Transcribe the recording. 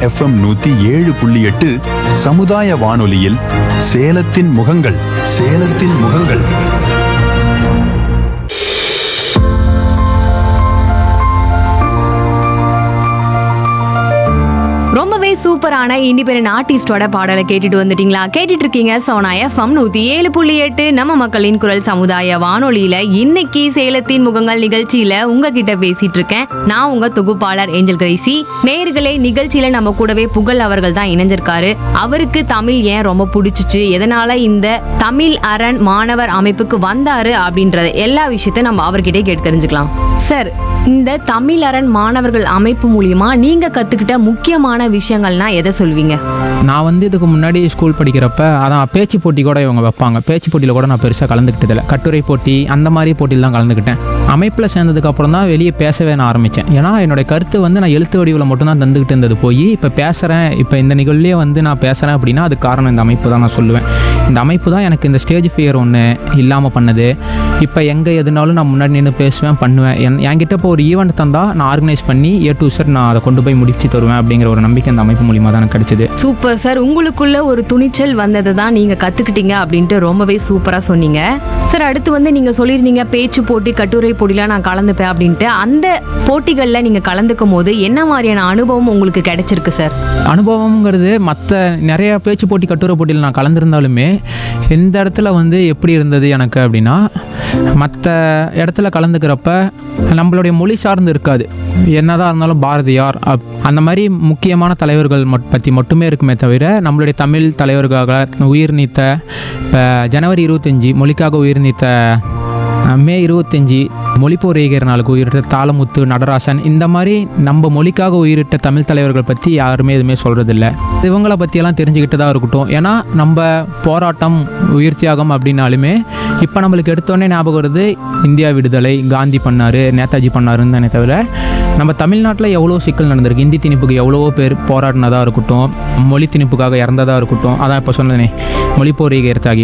FM நூத்தி ஏழு புள்ளி எட்டு சமுதாய வானொலியில் சேலத்தின் முகங்கள் சேலத்தின் முகங்கள் ரொம்பவே சூப்பரான இண்டிபெண்டன்ட் ஆர்டிஸ்டோட பாடலை கேட்டுட்டு வந்துட்டீங்களா கேட்டுட்டு இருக்கீங்க சோனா எஃப்எம் நூத்தி ஏழு புள்ளி எட்டு நம்ம மக்களின் குரல் சமுதாய வானொலியில இன்னைக்கு சேலத்தின் முகங்கள் நிகழ்ச்சியில உங்ககிட்ட பேசிட்டு இருக்கேன் நான் உங்க தொகுப்பாளர் ஏஞ்சல் கிரேசி நேர்களே நிகழ்ச்சியில நம்ம கூடவே புகழ் அவர்கள் தான் இணைஞ்சிருக்காரு அவருக்கு தமிழ் ஏன் ரொம்ப பிடிச்சிச்சு எதனால இந்த தமிழ் அரண் மாணவர் அமைப்புக்கு வந்தாரு அப்படின்றத எல்லா விஷயத்தையும் நம்ம அவர்கிட்ட கேட்டு தெரிஞ்சுக்கலாம் சார் இந்த தமிழ் அரண் மாணவர்கள் அமைப்பு மூலியமா நீங்க கத்துக்கிட்ட முக்கியமான விஷயங்கள்னா எதை சொல்வீங்க நான் வந்து இதுக்கு முன்னாடி ஸ்கூல் படிக்கிறப்ப அதான் பேச்சு போட்டி கூட இவங்க வைப்பாங்க பேச்சு போட்டியில் கூட நான் பெருசாக கலந்துக்கிட்டதில்ல கட்டுரை போட்டி அந்த மாதிரி போட்டியில் தான் கலந்துக்கிட்டேன் அமைப்பில் சேர்ந்ததுக்கு அப்புறம் தான் வெளியே பேசவே நான் ஆரம்பித்தேன் ஏன்னா என்னுடைய கருத்து வந்து நான் எழுத்து வடிவில் மட்டும்தான் தந்துக்கிட்டு இருந்தது போய் இப்போ பேசுகிறேன் இப்போ இந்த நிகழ்வுலேயே வந்து நான் பேசுகிறேன் அப்படின்னா அதுக்கு காரணம் இந்த அமைப்பு தான் நான் சொல்லுவேன் இந்த அமைப்பு தான் எனக்கு இந்த ஸ்டேஜ் ஃபியர் ஒன்று இல்லாமல் பண்ணது இப்போ எங்கே எதுனாலும் நான் முன்னாடி நின்று பேசுவேன் பண்ணுவேன் என் என்கிட்ட இப்போ ஒரு ஈவெண்ட் தந்தால் நான் ஆர்கனைஸ் பண்ணி ஏ டு செட் நான் அதை கொண்டு போய் முடிச்சு தருவேன் அப்படிங்கிற ஒரு நம்பிக்கை இந்த அமைப்பு மூலியமாக தான் எனக்கு கிடைச்சிது சூப்பர் சார் உங்களுக்குள்ள ஒரு துணிச்சல் வந்ததை தான் நீங்க கத்துக்கிட்டீங்க அப்படின்ட்டு ரொம்பவே சூப்பரா சொன்னீங்க சார் அடுத்து வந்து நீங்க சொல்லியிருந்தீங்க பேச்சு போட்டி கட்டுரை போட்டிலாம் நான் கலந்துப்பேன் அப்படின்ட்டு அந்த போட்டிகள்ல நீங்க கலந்துக்கும் போது என்ன மாதிரியான அனுபவம் உங்களுக்கு கிடைச்சிருக்கு சார் அனுபவம்ங்கிறது மற்ற நிறைய பேச்சு போட்டி கட்டுரை போட்டியில் நான் கலந்துருந்தாலுமே எந்த இடத்துல வந்து எப்படி இருந்தது எனக்கு அப்படின்னா மற்ற இடத்துல கலந்துக்கிறப்ப நம்மளுடைய மொழி சார்ந்து இருக்காது என்னதான் இருந்தாலும் பாரதியார் அப்- அந்த மாதிரி முக்கியமான தலைவர்கள் மட் பற்றி மட்டுமே இருக்குமே தவிர நம்மளுடைய தமிழ் தலைவர்களாக உயிர் நீத்த இப்போ ஜனவரி இருபத்தஞ்சி மொழிக்காக உயிர் நீத்த மே இருபத்தஞ்சி மொழிப்போர் ஏகிற நாளுக்கு உயிரிட்ட தாளமுத்து நடராசன் இந்த மாதிரி நம்ம மொழிக்காக உயிரிட்ட தமிழ் தலைவர்கள் பற்றி யாருமே எதுவுமே சொல்கிறதில்ல இவங்கள பற்றியெல்லாம் தெரிஞ்சுக்கிட்டு தான் இருக்கட்டும் ஏன்னா நம்ம போராட்டம் உயிர் தியாகம் அப்படின்னாலுமே இப்போ நம்மளுக்கு எடுத்தோடனே ஞாபகம் வருது இந்தியா விடுதலை காந்தி பண்ணார் நேதாஜி பண்ணாருன்னு தானே தவிர நம்ம தமிழ்நாட்டில் எவ்வளோ சிக்கல் நடந்திருக்கு இந்தி திணிப்புக்கு எவ்வளவோ பேர் போராடினதாக இருக்கட்டும் மொழி திணிப்புக்காக இறந்ததாக இருக்கட்டும் அதான் இப்போ சொன்னேனே மொழிப்போர் ஈகர் தியாகி